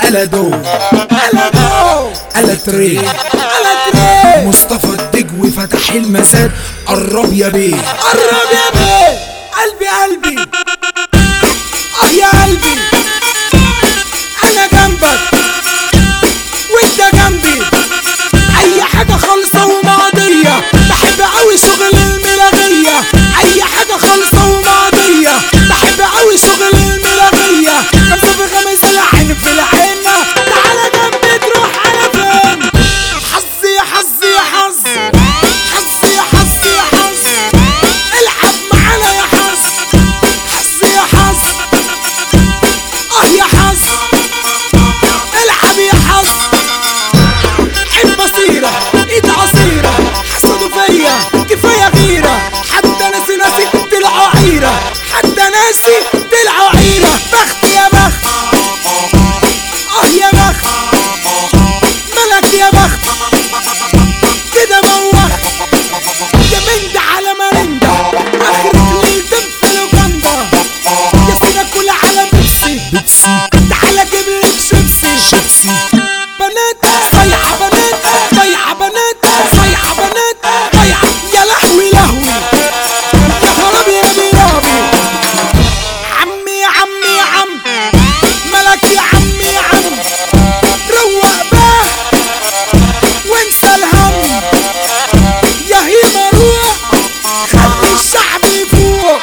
قلدو قلبه قلد تري على تري مصطفى الدجوي فتح المزاد قرب يا بيه قرب يا بيه قلبي قلبي اه يا قلبي انا جنبك وانت جنبي اي حاجه خالصه وماضيه بحب قوي شغل الملاغيه اي حاجه خالصه وماضيه بحب قوي شغل الملاغيه خمسه في خمسه العين في العين تعالى جنبي تروح على فين حظي يا حظي يا حظ حظي يا حظي يا حظ العب معانا يا حظ حظي يا حظ اه يا حظ العب يا حظ عين بصيرة ايد عصيرة حسدوا فيا كفاية غيرة حتى ناسي ناسي طلعوا عيرة حتى ناسي طلعوا عيرة بخت يا بخت اه يا بخت ملك يا بخت كده بوخ يا من ده على مرندا اخرك ليل تنفل وجندا يا سيدة كل على بيبسي بيبسي تعالى جيب لك شيبسي شيبسي بنات صيعة بنات صيعة بنات صيعة بنات صيعة يا لهوي لهوي يا خرابي يا بيرابي عمي يا عمي يا عم ملك يا عمي يا عم روق باه وانسى الهم يا هيما روح خلي الشعب يفوق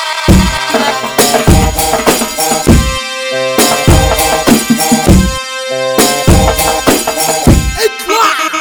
اطلع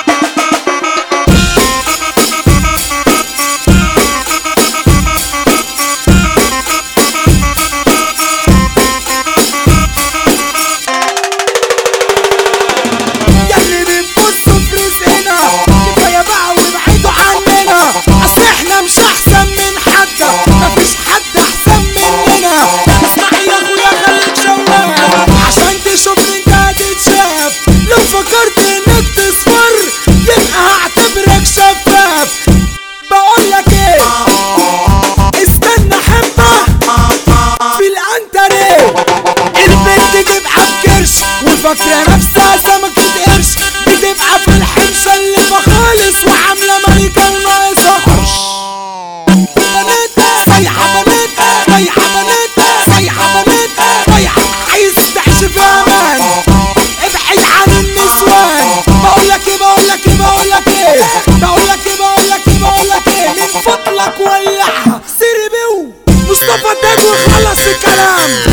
ياللي بنبصوا في رزقنا كفايه بقى وابعدوا عننا اصل احنا مش احسن من حد مفيش حد احسن مننا اسمع يا اخويا خليك شواف عشان تشوف انت هتتشاف لو فكرت انك تصفر يبقى هعتبرك شفاف بقول لك ايه استنى حبه في الانتريه البنت تبقى بكرش وفاكرة نفسها سمكة قرش بتبقى في الحنشة اللي خالص وعاملة ملكة وناقصة قرش بنات صيحة بنات صيحة بنات صيحة بنات صيحة عايز تعيش في امان ابعد عن النسوان بقول لك ايه بقول لك ايه بقول لك ايه بقول لك ايه بقول لك ايه بقول لك ايه من فضلك ولعها سيري بيو مصطفى الدجوي خلص الكلام